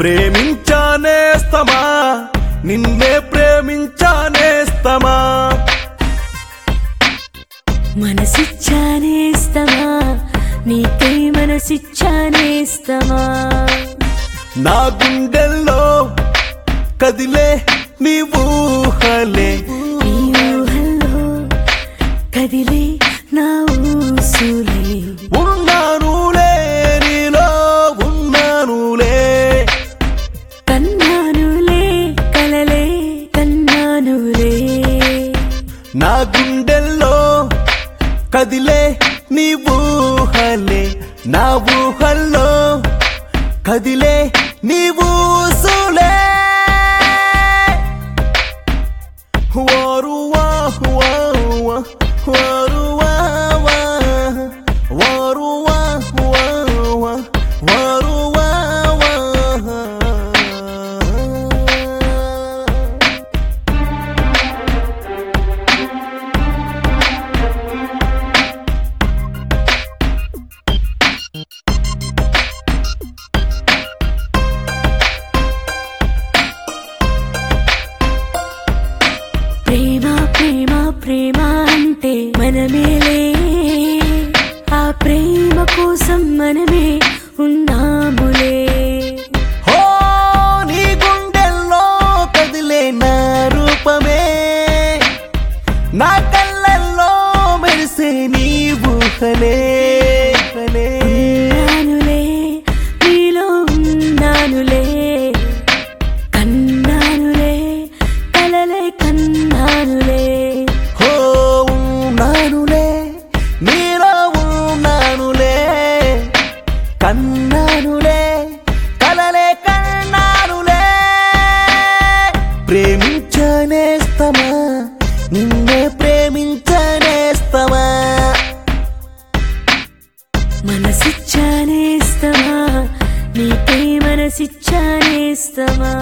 ప్రేమించానేస్తమా నిన్నే ప్రేమించానేస్తమా మనసిచ్చానేస్తమా నీకై మనసిచ్చానేస్తమా నా గుండెల్లో కదిలే నీ ఊహలే నీ ఊహల్లో కదిలే నా ఊసులే ఉన్నానులే నీలో ఉన్నానులే కన్నానులే కలలే కన్నానులే నా గుండెల్లో కదిలే నీ ఊహలే నా ఊహల్లో కదిలే నీ ఊసులే వారు వా వా వా, వారు వా వా, వారు వా వా వా, వారు వా వా. ప్రేమ ప్రేమ ప్రేమ అంటే మనమేలే ఆ ప్రేమ కోసం మనమే ఉన్నాములే హో నీ గుండెల్లో కదిలే నా రూపమే నా కళ్ళల్లో మెరిసే నీ ఊహలే ఊహలే. ఉన్నానులే నీలో ఉన్నానులే కన్నానులే కలలే కన్నానులే హో ఉన్నానులే నీలో ఉన్నానులే కన్నానులే కలలే కన్నానులే ప్రేమించనేస్తమా నిన్నే ప్రేమించనేస్తమా మనసిచ్చానేస్తమా నీకై మనసిచ్చానేస్తమా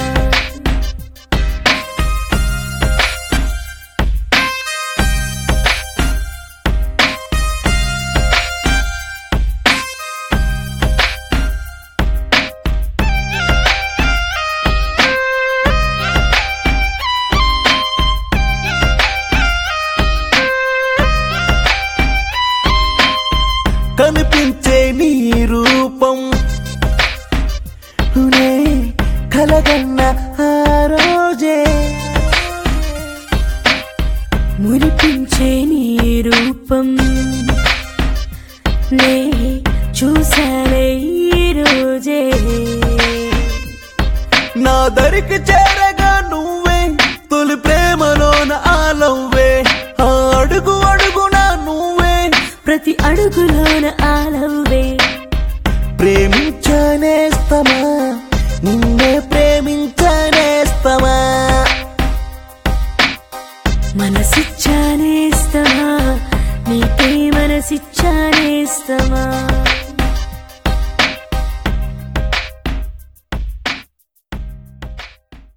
కనిపించే నీ రూపం నే కలగన్న ఆ రోజే మురిపించే నీ రూపం నే చూసాలే ఈ రోజే నా దరికి చేరగా నువ్వే తొలి ప్రేమలోన ఆలవ్వే ఆ అడుగు అడుగున నువ్వే ప్రతి అడుగులోన ఆలవ్వే ప్రేమించనేస్తమా నిన్నే ప్రేమించనేస్తమా మనసిచ్చానేస్తమా నీకై మనసిచ్చానేస్తమా